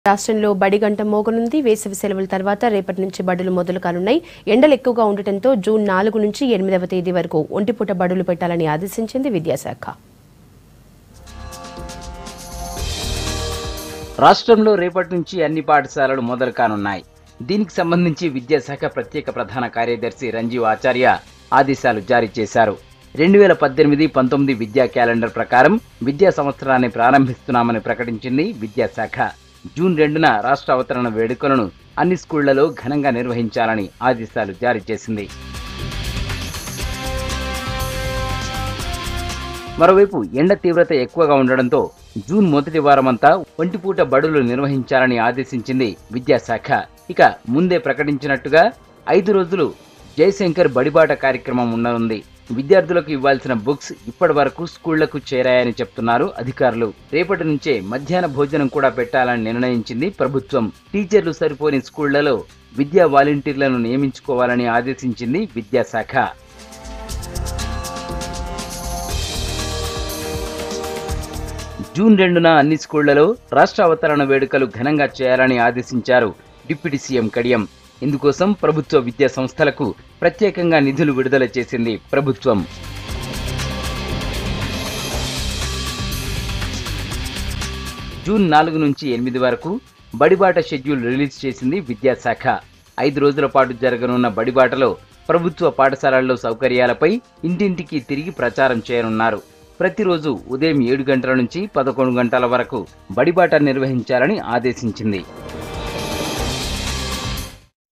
రాష్ట్రంలో బడి గంట మోగనుంది వేసవి సెలవుల తర్వాత రేపటి నుంచి బడులు మొదలు కానున్నాయి ఎండలు ఎక్కువగా ఉండటంతో జూన్ నాలుగు నుంచి ఎనిమిదవ తేదీ వరకు ఒంటిపూట బడులు పెట్టాలని ఆదేశించింది విద్యాశాఖ రాష్ట్రంలో రేపటి నుంచి అన్ని పాఠశాలలు మొదలు కానున్నాయి దీనికి సంబంధించి విద్యాశాఖ ప్రత్యేక ప్రధాన కార్యదర్శి రంజీవ్ ఆచార్య ఆదేశాలు జారీ చేశారు రెండు వేల పద్దెనిమిది పంతొమ్మిది విద్యా క్యాలెండర్ ప్రకారం విద్యా సంవత్సరాన్ని ప్రారంభిస్తున్నామని ప్రకటించింది విద్యాశాఖ జూన్ రెండున రాష్ట్ర అవతరణ వేడుకలను అన్ని స్కూళ్లలో ఘనంగా నిర్వహించాలని ఆదేశాలు జారీ చేసింది మరోవైపు ఎండ తీవ్రత ఎక్కువగా ఉండడంతో జూన్ మొదటి వారమంతా ఒంటిపూట బడులు నిర్వహించాలని ఆదేశించింది విద్యాశాఖ ఇక ముందే ప్రకటించినట్టుగా ఐదు రోజులు జయశంకర్ బడిబాట కార్యక్రమం ఉండనుంది విద్యార్థులకు ఇవ్వాల్సిన బుక్స్ ఇప్పటి వరకు స్కూళ్లకు చేరాయని చెప్తున్నారు అధికారులు రేపటి నుంచే మధ్యాహ్న భోజనం కూడా పెట్టాలని నిర్ణయించింది ప్రభుత్వం టీచర్లు సరిపోని స్కూళ్లలో విద్యా వాలంటీర్లను నియమించుకోవాలని ఆదేశించింది విద్యాశాఖ జూన్ రెండున అన్ని స్కూళ్లలో రాష్ట్ర అవతరణ వేడుకలు ఘనంగా చేయాలని ఆదేశించారు డిప్యూటీ సీఎం కడియం ఇందుకోసం ప్రభుత్వ విద్యా సంస్థలకు ప్రత్యేకంగా నిధులు విడుదల చేసింది ప్రభుత్వం జూన్ నాలుగు నుంచి ఎనిమిది వరకు బడిబాట షెడ్యూల్ రిలీజ్ చేసింది విద్యాశాఖ ఐదు రోజుల పాటు జరగనున్న బడిబాటలో ప్రభుత్వ పాఠశాలల్లో సౌకర్యాలపై ఇంటింటికి తిరిగి ప్రచారం చేయనున్నారు ప్రతిరోజు ఉదయం ఏడు గంటల నుంచి పదకొండు గంటల వరకు బడిబాట నిర్వహించాలని ఆదేశించింది